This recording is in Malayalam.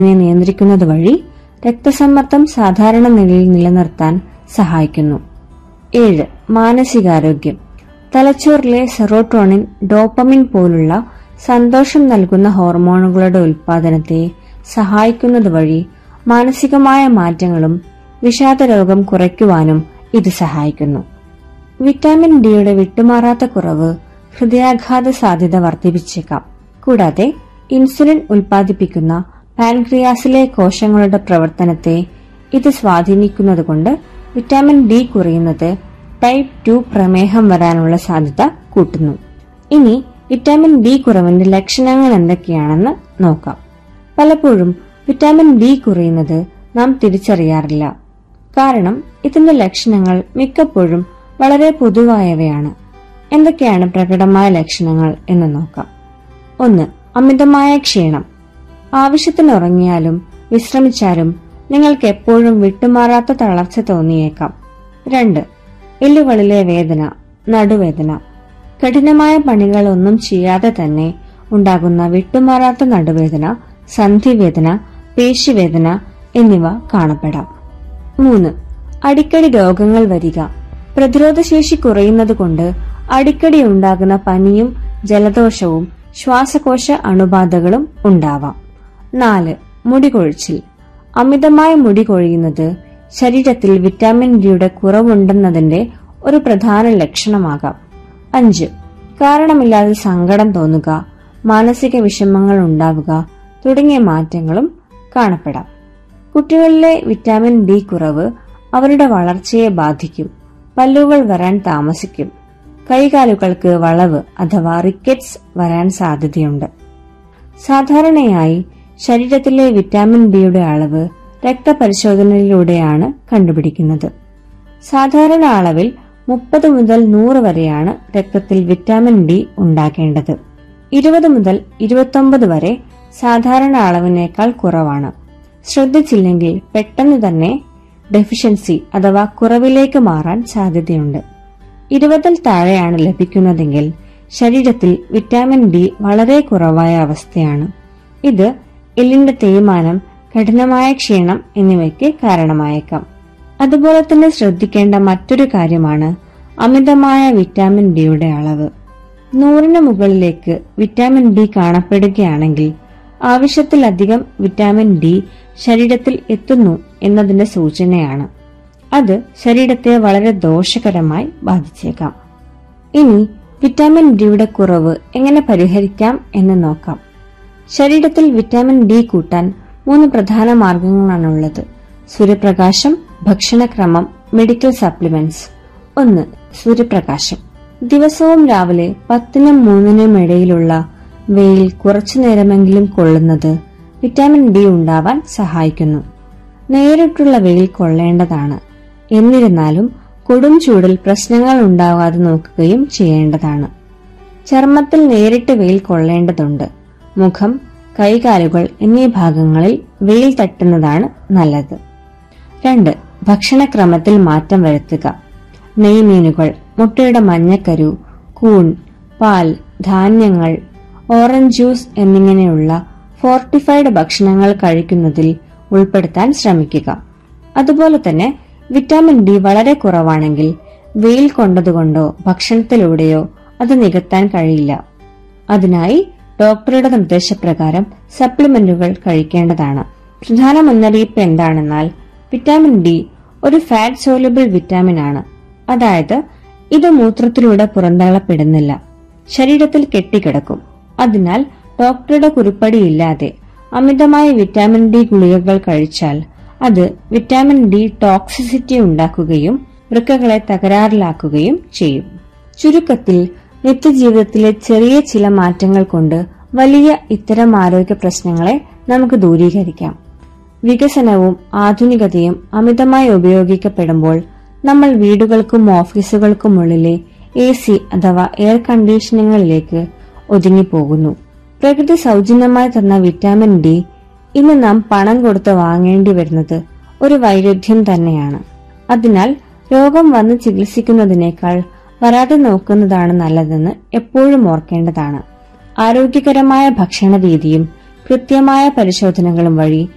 ഇതിനെ നിയന്ത്രിക്കുന്നത് വഴി രക്തസമ്മർദ്ദം സാധാരണ നിലയിൽ നിലനിർത്താൻ സഹായിക്കുന്നു ഏഴ് മാനസികാരോഗ്യം തലച്ചോറിലെ സെറോട്ടോണിൻ ഡോപ്പമിൻ പോലുള്ള സന്തോഷം നൽകുന്ന ഹോർമോണുകളുടെ ഉൽപാദനത്തെ സഹായിക്കുന്നത് വഴി മാനസികമായ മാറ്റങ്ങളും വിഷാദരോഗം കുറയ്ക്കുവാനും ഇത് സഹായിക്കുന്നു വിറ്റാമിൻ ഡിയുടെ വിട്ടുമാറാത്ത കുറവ് ഹൃദയാഘാത സാധ്യത വർദ്ധിപ്പിച്ചേക്കാം കൂടാതെ ഇൻസുലിൻ ഉൽപ്പാദിപ്പിക്കുന്ന പാൻക്രിയാസിലെ കോശങ്ങളുടെ പ്രവർത്തനത്തെ ഇത് സ്വാധീനിക്കുന്നതുകൊണ്ട് വിറ്റാമിൻ ഡി കുറയുന്നത് ടൈപ്പ് ടു പ്രമേഹം വരാനുള്ള സാധ്യത കൂട്ടുന്നു ഇനി വിറ്റാമിൻ ഡി കുറവിന്റെ ലക്ഷണങ്ങൾ എന്തൊക്കെയാണെന്ന് നോക്കാം പലപ്പോഴും വിറ്റാമിൻ ഡി കുറയുന്നത് നാം തിരിച്ചറിയാറില്ല കാരണം ഇതിന്റെ ലക്ഷണങ്ങൾ മിക്കപ്പോഴും വളരെ പൊതുവായവയാണ് എന്തൊക്കെയാണ് പ്രകടമായ ലക്ഷണങ്ങൾ എന്ന് നോക്കാം ഒന്ന് അമിതമായ ക്ഷീണം ആവശ്യത്തിന് ഉറങ്ങിയാലും വിശ്രമിച്ചാലും നിങ്ങൾക്ക് എപ്പോഴും വിട്ടുമാറാത്ത തളർച്ച തോന്നിയേക്കാം രണ്ട് എല്ലുകളിലെ വേദന നടുവേദന കഠിനമായ പണികൾ ഒന്നും ചെയ്യാതെ തന്നെ ഉണ്ടാകുന്ന വിട്ടുമാറാത്ത നടുവേദന സന്ധിവേദന പേശിവേദന എന്നിവ കാണപ്പെടാം മൂന്ന് അടിക്കടി രോഗങ്ങൾ വരിക പ്രതിരോധശേഷി കുറയുന്നത് കൊണ്ട് അടിക്കടി ഉണ്ടാകുന്ന പനിയും ജലദോഷവും ശ്വാസകോശ അണുബാധകളും ഉണ്ടാവാം നാല് മുടി കൊഴിച്ചിൽ അമിതമായ മുടി കൊഴിയുന്നത് ശരീരത്തിൽ വിറ്റാമിൻ ഡിയുടെ കുറവുണ്ടെന്നതിന്റെ ഒരു പ്രധാന ലക്ഷണമാകാം അഞ്ച് കാരണമില്ലാതെ സങ്കടം തോന്നുക മാനസിക വിഷമങ്ങൾ ഉണ്ടാവുക തുടങ്ങിയ മാറ്റങ്ങളും കാണപ്പെടാം കുട്ടികളിലെ വിറ്റാമിൻ ഡി കുറവ് അവരുടെ വളർച്ചയെ ബാധിക്കും പല്ലുകൾ വരാൻ താമസിക്കും കൈകാലുകൾക്ക് വളവ് അഥവാ റിക്കറ്റ്സ് വരാൻ സാധ്യതയുണ്ട് സാധാരണയായി ശരീരത്തിലെ വിറ്റാമിൻ ഡിയുടെ അളവ് രക്തപരിശോധനയിലൂടെയാണ് കണ്ടുപിടിക്കുന്നത് സാധാരണ അളവിൽ മുപ്പത് മുതൽ നൂറ് വരെയാണ് രക്തത്തിൽ വിറ്റാമിൻ ഡി ഉണ്ടാകേണ്ടത് ഇരുപത് മുതൽ ഇരുപത്തൊമ്പത് വരെ സാധാരണ അളവിനേക്കാൾ കുറവാണ് ശ്രദ്ധിച്ചില്ലെങ്കിൽ പെട്ടെന്ന് തന്നെ ഡെഫിഷ്യൻസി അഥവാ കുറവിലേക്ക് മാറാൻ സാധ്യതയുണ്ട് ഇരുപതിൽ താഴെയാണ് ലഭിക്കുന്നതെങ്കിൽ ശരീരത്തിൽ വിറ്റാമിൻ ഡി വളരെ കുറവായ അവസ്ഥയാണ് ഇത് എല്ലിന്റെ തേയ്മാനം കഠിനമായ ക്ഷീണം എന്നിവയ്ക്ക് കാരണമായേക്കാം അതുപോലെ തന്നെ ശ്രദ്ധിക്കേണ്ട മറ്റൊരു കാര്യമാണ് അമിതമായ വിറ്റാമിൻ ഡിയുടെ അളവ് നൂറിന് മുകളിലേക്ക് വിറ്റാമിൻ ഡി കാണപ്പെടുകയാണെങ്കിൽ ആവശ്യത്തിലധികം വിറ്റാമിൻ ഡി ശരീരത്തിൽ എത്തുന്നു എന്നതിന്റെ സൂചനയാണ് അത് ശരീരത്തെ വളരെ ദോഷകരമായി ബാധിച്ചേക്കാം ഇനി വിറ്റാമിൻ ഡിയുടെ കുറവ് എങ്ങനെ പരിഹരിക്കാം എന്ന് നോക്കാം ശരീരത്തിൽ വിറ്റാമിൻ ഡി കൂട്ടാൻ മൂന്ന് പ്രധാന മാർഗങ്ങളാണുള്ളത് സൂര്യപ്രകാശം ഭക്ഷണക്രമം മെഡിക്കൽ സപ്ലിമെന്റ്സ് ഒന്ന് സൂര്യപ്രകാശം ദിവസവും രാവിലെ പത്തിനും മൂന്നിനും ഇടയിലുള്ള വെയിൽ കുറച്ചു നേരമെങ്കിലും കൊള്ളുന്നത് വിറ്റാമിൻ ഡി ഉണ്ടാവാൻ സഹായിക്കുന്നു നേരിട്ടുള്ള വെയിൽ കൊള്ളേണ്ടതാണ് എന്നിരുന്നാലും കൊടും ചൂടിൽ പ്രശ്നങ്ങൾ ഉണ്ടാകാതെ നോക്കുകയും ചെയ്യേണ്ടതാണ് ചർമ്മത്തിൽ നേരിട്ട് വെയിൽ കൊള്ളേണ്ടതുണ്ട് മുഖം കൈകാലുകൾ എന്നീ ഭാഗങ്ങളിൽ വെയിൽ തട്ടുന്നതാണ് നല്ലത് രണ്ട് ഭക്ഷണക്രമത്തിൽ മാറ്റം വരുത്തുക നെയ്മീനുകൾ മുട്ടയുടെ മഞ്ഞക്കരു കൂൺ പാൽ ധാന്യങ്ങൾ ഓറഞ്ച് ജ്യൂസ് എന്നിങ്ങനെയുള്ള ഫോർട്ടിഫൈഡ് ഭക്ഷണങ്ങൾ കഴിക്കുന്നതിൽ ഉൾപ്പെടുത്താൻ ശ്രമിക്കുക അതുപോലെ തന്നെ വിറ്റാമിൻ ഡി വളരെ കുറവാണെങ്കിൽ വെയിൽ കൊണ്ടതുകൊണ്ടോ ഭക്ഷണത്തിലൂടെയോ അത് നികത്താൻ കഴിയില്ല അതിനായി ഡോക്ടറുടെ നിർദ്ദേശപ്രകാരം സപ്ലിമെന്റുകൾ കഴിക്കേണ്ടതാണ് പ്രധാന മുന്നറിയിപ്പ് എന്താണെന്നാൽ വിറ്റാമിൻ ഡി ഒരു ഫാറ്റ് സോലബിൾ വിറ്റാമിൻ ആണ് അതായത് ഇത് മൂത്രത്തിലൂടെ പുറന്തള്ളപ്പെടുന്നില്ല ശരീരത്തിൽ കെട്ടിക്കിടക്കും അതിനാൽ ഡോക്ടറുടെ കുറിപ്പടിയില്ലാതെ അമിതമായ വിറ്റാമിൻ ഡി ഗുളികകൾ കഴിച്ചാൽ അത് വിറ്റാമിൻ ഡി ടോക്സിസിറ്റി ഉണ്ടാക്കുകയും വൃക്കകളെ തകരാറിലാക്കുകയും ചെയ്യും ചുരുക്കത്തിൽ നിത്യജീവിതത്തിലെ ചെറിയ ചില മാറ്റങ്ങൾ കൊണ്ട് വലിയ ഇത്തരം ആരോഗ്യ പ്രശ്നങ്ങളെ നമുക്ക് ദൂരീകരിക്കാം വികസനവും ആധുനികതയും അമിതമായി ഉപയോഗിക്കപ്പെടുമ്പോൾ നമ്മൾ വീടുകൾക്കും ഓഫീസുകൾക്കുമുള്ളിലെ എ സി അഥവാ എയർ കണ്ടീഷനിങ്ങിലേക്ക് ഒതുങ്ങിപ്പോകുന്നു പ്രകൃതി സൗജന്യമായി തന്ന വിറ്റാമിൻ ഡി ഇന്ന് നാം പണം കൊടുത്ത് വാങ്ങേണ്ടി വരുന്നത് ഒരു വൈരുദ്ധ്യം തന്നെയാണ് അതിനാൽ രോഗം വന്ന് ചികിത്സിക്കുന്നതിനേക്കാൾ വരാതെ നോക്കുന്നതാണ് നല്ലതെന്ന് എപ്പോഴും ഓർക്കേണ്ടതാണ് ആരോഗ്യകരമായ ഭക്ഷണ രീതിയും കൃത്യമായ പരിശോധനകളും വഴി